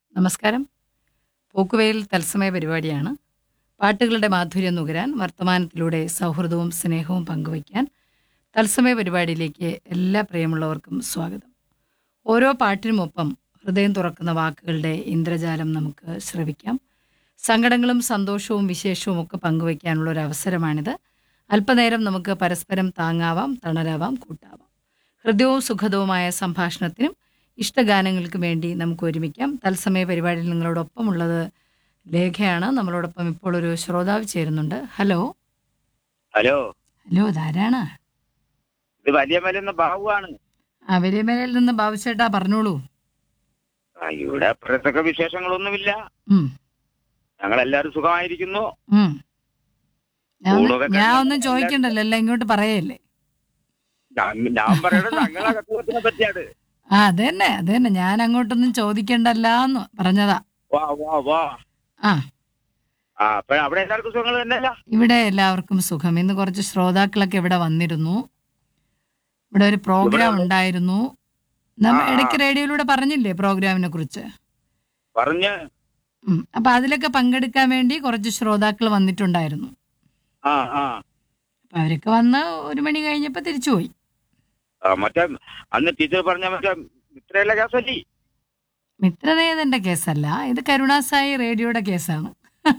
നമസ്കാരം പോക്കുവെയിൽ തത്സമയ പരിപാടിയാണ് പാട്ടുകളുടെ മാധുര്യം നുകരാൻ വർത്തമാനത്തിലൂടെ സൗഹൃദവും സ്നേഹവും പങ്കുവയ്ക്കാൻ തത്സമയ പരിപാടിയിലേക്ക് എല്ലാ പ്രിയമുള്ളവർക്കും സ്വാഗതം ഓരോ പാട്ടിനുമൊപ്പം ഹൃദയം തുറക്കുന്ന വാക്കുകളുടെ ഇന്ദ്രജാലം നമുക്ക് ശ്രവിക്കാം സങ്കടങ്ങളും സന്തോഷവും വിശേഷവും ഒക്കെ പങ്കുവയ്ക്കാനുള്ള ഒരു അവസരമാണിത് അല്പനേരം നമുക്ക് പരസ്പരം താങ്ങാവാം തണലാവാം കൂട്ടാവാം ഹൃദയവും സുഖദവുമായ സംഭാഷണത്തിനും ഇഷ്ടഗാനങ്ങൾക്കും വേണ്ടി നമുക്ക് ഒരുമിക്കാം തത്സമയ പരിപാടിയിൽ നിങ്ങളോടൊപ്പം ഉള്ളത് ലേഖയാണ് നമ്മളോടൊപ്പം ഇപ്പോൾ ഒരു ശ്രോതാവ് ചേരുന്നുണ്ട് ഹലോ ഹലോ ഹലോ ധാരാണ് ഇത് വലിയ മരുന്ന് ബാബുവാണ് അവരിമലയിൽ നിന്ന് ബാബുച്ചേട്ടാ പറഞ്ഞോളൂ ആ, ഇവിടെ അപ്പുറത്തൊക്കെ വിശേഷങ്ങളൊന്നുമില്ല ഉം, ഞങ്ങൾ എല്ലാവരും സുഖമായിരിക്കുന്നു ഉം. ഞാൻ ഒന്ന്- ഊണൊക്കെ ഞാൻ കഴിഞ്ഞ് ഒന്നും ചോദിക്കണ്ടല്ലോ എല്ലാം ഇങ്ങോട്ട് പറയല്ലേ ഞാൻ- ഞാൻ പറയുന്നത് ഞങ്ങളെ കത്തുവത്തിനെ പറ്റിയാണ് ആ അത് തന്നെ അത് തന്നെ ഞാൻ അങ്ങോട്ടൊന്നും ചോദിക്കണ്ടല്ലാന്ന് പറഞ്ഞതാ വാ വാ വാ ആ ആ അപ്പൊ അവിടെ എല്ലാവർക്കും സുഖങ്ങൾ തന്നെയല്ല ഇവിടെ എല്ലാവർക്കും സുഖം ഇന്ന് കുറച്ച് ശ്രോതാക്കളൊക്കെ ഇവിടെ വന്നിരുന്നു ഇവിടെ ഒരു പ്രോഗ്രാം ഇവിടെ- ഉണ്ടായിരുന്നു നമ്മ ആ, ആ. ഇടയ്ക്ക് റേഡിയോയിലൂടെ പറഞ്ഞില്ലേ പ്രോഗ്രാമിനെ കുറിച്ച് പറഞ്ഞ് ഉം. അപ്പൊ അതിലൊക്കെ പങ്കെടുക്കാൻ വേണ്ടി കുറച്ച് ശ്രോതാക്കൾ വന്നിട്ടുണ്ടായിരുന്നു ആ ആ അപ്പൊ അവരൊക്കെ വന്ന് ഒരു മണി കഴിഞ്ഞപ്പോ തിരിച്ചുപോയി ആ, മറ്റേ അന്ന് ടീച്ചർ പറഞ്ഞ മറ്റേ ഇത്രയല്ല കേസല്ലേ മിത്രനേതന്റെ കേസല്ല ഇത് കരുണാസായി റേഡിയോയുടെ കേസാണ്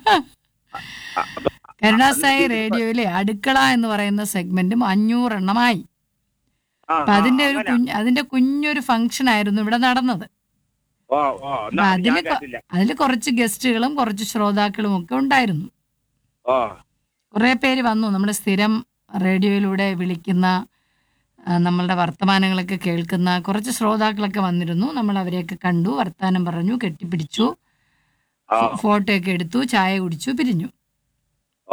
ആ, അപ്പൊ കരുണാസായി അന്ന് റേഡിയോയിലെ അടുക്കള എന്ന് പറയുന്ന സെഗ്മെന്റും അഞ്ഞൂറെണ്ണമായി ആ, അപ്പൊ ആ, അതിന്റെ ഒരു അങ്ങനെ. കുഞ്ഞ് അതിന്റെ കുഞ്ഞൊരു ഫംഗ്ഷൻ ആയിരുന്നു ഇവിടെ നടന്നത് ഓ ഓ എന്നാ അപ്പൊ ഞാൻ അതില് കൊ- കേട്ടില്ല അതിൽ കുറച്ച് ഗസ്റ്റുകളും കുറച്ച് ശ്രോതാക്കളും ഒക്കെ ഉണ്ടായിരുന്നു ഓ കുറേ പേര് വന്നു നമ്മുടെ സ്ഥിരം റേഡിയോയിലൂടെ വിളിക്കുന്ന ആ, നമ്മളുടെ വർത്തമാനങ്ങളൊക്കെ കേൾക്കുന്ന കുറച്ച് ശ്രോതാക്കളൊക്കെ വന്നിരുന്നു നമ്മൾ അവരെയൊക്കെ കണ്ടു വർത്താനം പറഞ്ഞു കെട്ടിപ്പിടിച്ചു ആ ഫോട്ടോ ഒക്കെ എടുത്തു ചായ കുടിച്ചു പിരിഞ്ഞു ഓ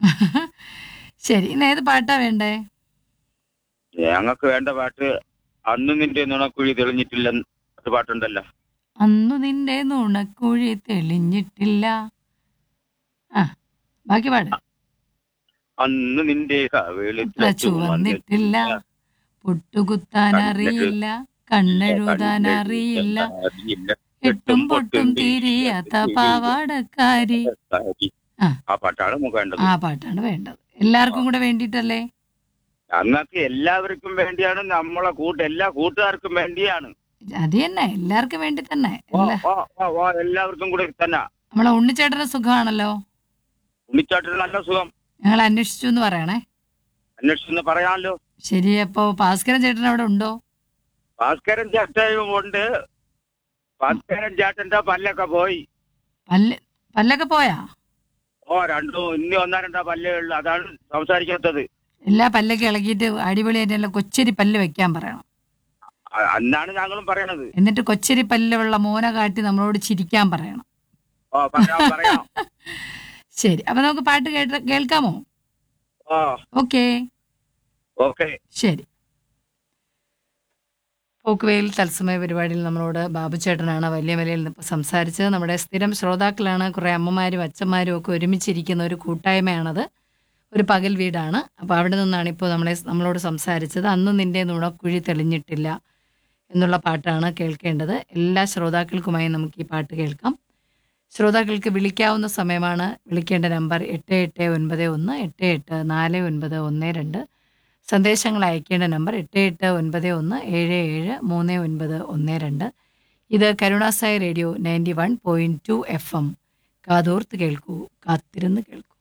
ശരി ഇന്ന് ഏത് പാട്ടാ വേണ്ടേ ഞങ്ങൾക്ക് വേണ്ട പാട്ട് അന്ന് നിന്റെ നുണക്കുഴി തെളിഞ്ഞിട്ടില്ല ഒരു പാട്ടുണ്ടല്ലോ അന്നു നിന്റെ നുണക്കുഴി തെളിഞ്ഞിട്ടില്ല ആ ബാക്കി പാട് അന്ന് നിന്റെ കവിളിത്ര ഇത്ര ചുവന്നിട്ടില്ല പൊട്ടുകുത്താൻ അറിയില്ല കണ്ണെഴുതാൻ അറിയില്ല എട്ടും പൊട്ടും തിരിയാത്ത പാവാടക്കാരി ആ. ആ പാട്ടാണ് നമുക്ക് വേണ്ടത് ആ പാട്ടാണ് വേണ്ടത് എല്ലാവർക്കും കൂടെ വേണ്ടിയിട്ടല്ലേ ഞങ്ങൾക്ക് എല്ലാവർക്കും വേണ്ടിയാണ് നമ്മളെ കൂട്ട് എല്ലാ കൂട്ടുകാർക്കും വേണ്ടിയാണ് അത് തന്നെ എല്ലാവർക്കും വേണ്ടി തന്നെ ഓ, എല്ലാ ഓ, ഓ, ഓ, എല്ലാവർക്കും കൂടെ തന്നെ നമ്മളെ ഉണ്ണിച്ചേട്ടന് സുഖമാണല്ലോ ഉണ്ണിച്ചാട്ടിന് നല്ല സുഖം ഞങ്ങൾ അന്വേഷിച്ചു എന്ന് പറയണേ അന്വേഷിച്ചെന്ന് പറയാമല്ലോ ശരി അപ്പോ ഭാസ്കരൻ ചേട്ടൻ അവിടെ ഉണ്ടോ ഭാസ്കരൻ ചേട്ടനും ഉണ്ട് ഭാസ്കരൻ ചേട്ടന്റെ പല്ലൊക്കെ പോയി പല്ല് പല്ലൊക്കെ പോയാ ഓ രണ്ടും ഇനി ഒന്നാ രണ്ടാ പല്ലേ ഉള്ളു അതാണ് സംസാരിക്കാത്തത് എല്ലാ പല്ലൊക്കെ ഇളകിയിട്ട് അടിപൊളിയായിട്ട് കൊച്ചരി പല്ല് വെക്കാൻ പറയണം അ- അന്നാണ് ഞങ്ങളും പറയണത് എന്നിട്ട് കൊച്ചരി പല്ലുള്ള മോന കാട്ടി നമ്മളോട് ചിരിക്കാൻ പറയണം ഓ പറയാം പറയാം ശരി അപ്പൊ നമുക്ക് പാട്ട് കേട്ട് കേൾക്കാമോ ഓ ഓക്കേ ഓക്കെ ശരി പോക്കുവെയിൽ തത്സമയ പരിപാടിയിൽ നമ്മളോട് ബാബു ചേട്ടനാണ് വലിയ മലയിൽ നിന്ന് ഇപ്പോൾ സംസാരിച്ചത് നമ്മുടെ സ്ഥിരം ശ്രോതാക്കളാണ് കുറേ അമ്മമാരും അച്ഛന്മാരും ഒക്കെ ഒരുമിച്ചിരിക്കുന്ന ഒരു കൂട്ടായ്മയാണത് ഒരു പകൽ വീടാണ് അപ്പോൾ അവിടെ നിന്നാണ് ഇപ്പോൾ നമ്മളെ നമ്മളോട് സംസാരിച്ചത് അന്ന് നിന്റെ നുണക്കുഴി തെളിഞ്ഞിട്ടില്ല എന്നുള്ള പാട്ടാണ് കേൾക്കേണ്ടത് എല്ലാ ശ്രോതാക്കൾക്കുമായി നമുക്ക് ഈ പാട്ട് കേൾക്കാം ശ്രോതാക്കൾക്ക് വിളിക്കാവുന്ന സമയമാണ് വിളിക്കേണ്ട നമ്പർ എട്ട് എട്ട് ഒൻപത് ഒന്ന് എട്ട് എട്ട് നാല് ഒൻപത് ഒന്ന് രണ്ട് സന്ദേശങ്ങൾ അയക്കേണ്ട നമ്പർ എട്ട് എട്ട് ഒൻപത് ഒന്ന് ഏഴ് ഏഴ് മൂന്ന് ഒൻപത് ഒന്ന് രണ്ട് ഇത് Karunasai radio ninety one point two F M കാതോർത്ത് കേൾക്കൂ കാത്തിരുന്ന് കേൾക്കൂ